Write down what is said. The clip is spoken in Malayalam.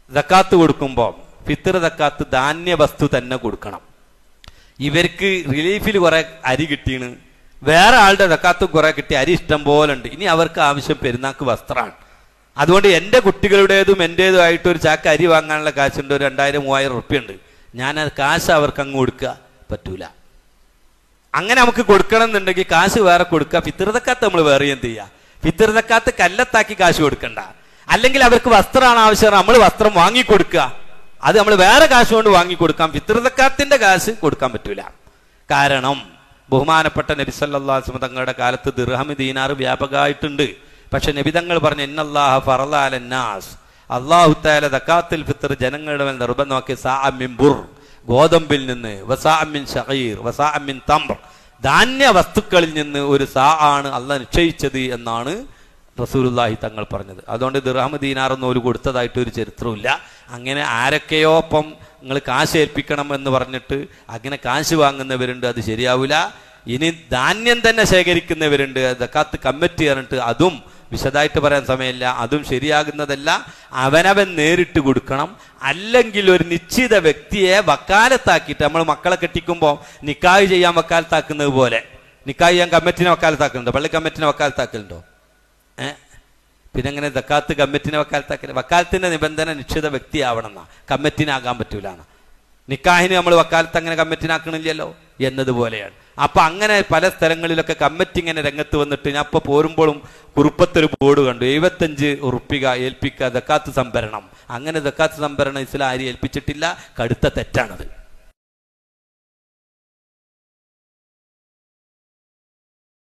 ദക്കാത്ത് കൊടുക്കുമ്പോൾ ഫിത്തർ ദക്കാത്ത് ധാന്യ വസ്തു തന്നെ കൊടുക്കണം ഇവർക്ക് റിലീഫിൽ കുറെ അരി കിട്ടിയാണ് വേറെ ആളുടെ ദക്കാത്ത് കുറെ കിട്ടി അരി ഇഷ്ടം പോലെ ഉണ്ട് ഇനി അവർക്ക് ആവശ്യം പെരുന്നാക്ക് വസ്ത്രമാണ് അതുകൊണ്ട് എൻ്റെ കുട്ടികളുടേതും എൻ്റേതും ആയിട്ട് ഒരു ചാക്ക് അരി വാങ്ങാനുള്ള കാശുണ്ട് ഒരു രണ്ടായിരം മൂവായിരം ഉറുപ്പ്യ ഉണ്ട് ഞാൻ ആ കാശ് അവർക്ക് അങ്ങ് കൊടുക്കുക പറ്റൂല അങ്ങനെ നമുക്ക് കൊടുക്കണം എന്നുണ്ടെങ്കിൽ കാശ് വേറെ കൊടുക്കുക ഫിത്തിർതക്കാത്ത് നമ്മൾ വേറെ എന്ത് ചെയ്യുക ഫിത്തിർതക്കാത്ത് കല്ലത്താക്കി കാശ് കൊടുക്കണ്ട അല്ലെങ്കിൽ അവർക്ക് വസ്ത്രമാണ് ആവശ്യം നമ്മൾ വസ്ത്രം വാങ്ങി കൊടുക്കുക അത് നമ്മൾ വേറെ കാശ് കൊണ്ട് വാങ്ങി കൊടുക്കാം ഫിത്തിർതക്കാത്തിന്റെ കാശ് കൊടുക്കാൻ പറ്റൂല കാരണം ബഹുമാനപ്പെട്ട നബി സല്ലല്ലാഹു അലൈഹി വസല്ലം തങ്ങളുടെ കാലത്ത് ദിർഹം ദീനാർ വ്യാപകമായിട്ടുണ്ട് പക്ഷെ നബി തങ്ങൾ പറഞ്ഞ ഇന്നല്ലാഹ ഫറലാലന്നാസ് അള്ളാഹു താല ദക്കാത്തിൽ ഫിത്തർ ജനങ്ങളുടെ മേൽ നിർബന്ധമാക്കി സാഅമിൻ ബുർ ഗോതമ്പിൽ നിന്ന് വസാഅമിൻ ഷഹീർ വസാഅമിൻ തംർ ധാന്യ വസ്തുക്കളിൽ നിന്ന് ഒരു സാ ആണ് അള്ളാഹ് നിശ്ചയിച്ചത് എന്നാണ് റസൂലുള്ളാഹി തങ്ങൾ പറഞ്ഞത് അതുകൊണ്ട് ദിർഹം ദീനാർ ഒന്നും ഒരു കൊടുത്തതായിട്ട് ഒരു ചരിത്രമില്ല അങ്ങനെ ആരൊക്കെയോ ഒപ്പം നിങ്ങൾ കാശ് ഏൽപ്പിക്കണം എന്ന് പറഞ്ഞിട്ട് അങ്ങനെ കാശ് വാങ്ങുന്നവരുണ്ട് അത് ശരിയാവില്ല ഇനി ധാന്യം തന്നെ ശേഖരിക്കുന്നവരുണ്ട് ദക്കാത്ത് കമ്മിറ്റി പറഞ്ഞിട്ട് അതും വിശദമായിട്ട് പറയാൻ സമയമില്ല അതും ശരിയാകുന്നതല്ല അവനവൻ നേരിട്ട് കൊടുക്കണം അല്ലെങ്കിൽ ഒരു നിശ്ചിത വ്യക്തിയെ വക്കാലത്താക്കിയിട്ട് നമ്മൾ മക്കളെ കെട്ടിക്കുമ്പോൾ നിക്കാഹ് ചെയ്യാൻ വക്കാലത്താക്കുന്നത് പോലെ നിക്കാഹ് ചെയ്യാൻ കമ്മിറ്റിനെ വക്കാലത്താക്കുന്നുണ്ടോ പള്ളി കമ്മിറ്റിനെ വക്കാലത്താക്കലുണ്ടോ ഏ പിന്നെ എങ്ങനെ ദക്കാത്ത് കമ്മിറ്റിനെ വക്കാലത്താക്കല് വക്കാലത്തിന്റെ നിബന്ധന നിശ്ചിത വ്യക്തിയാവണം എന്നാ കമ്മിറ്റിനാകാൻ പറ്റൂലാണ് നിക്കാഹിന് നമ്മൾ വക്കാലത്ത് അങ്ങനെ കമ്മിറ്റിനാക്കണില്ലല്ലോ എന്നതുപോലെയാണ് അപ്പൊ അങ്ങനെ പല സ്ഥലങ്ങളിലൊക്കെ കമ്മിറ്റി ഇങ്ങനെ രംഗത്ത് വന്നിട്ട് ഞാൻ ഇപ്പൊ പോരുമ്പോഴും കുറുപ്പത്തൊരു ബോർഡ് കണ്ടു എഴുപത്തഞ്ച് ഉറുപ്പിക ഏൽപ്പിക്കുക ദക്കാത്ത് സംഭരണം അങ്ങനെ ദക്കാത്ത് സംഭരണം ഇസ്ലാം ആരും ഏൽപ്പിച്ചിട്ടില്ല കടുത്ത തെറ്റാണത്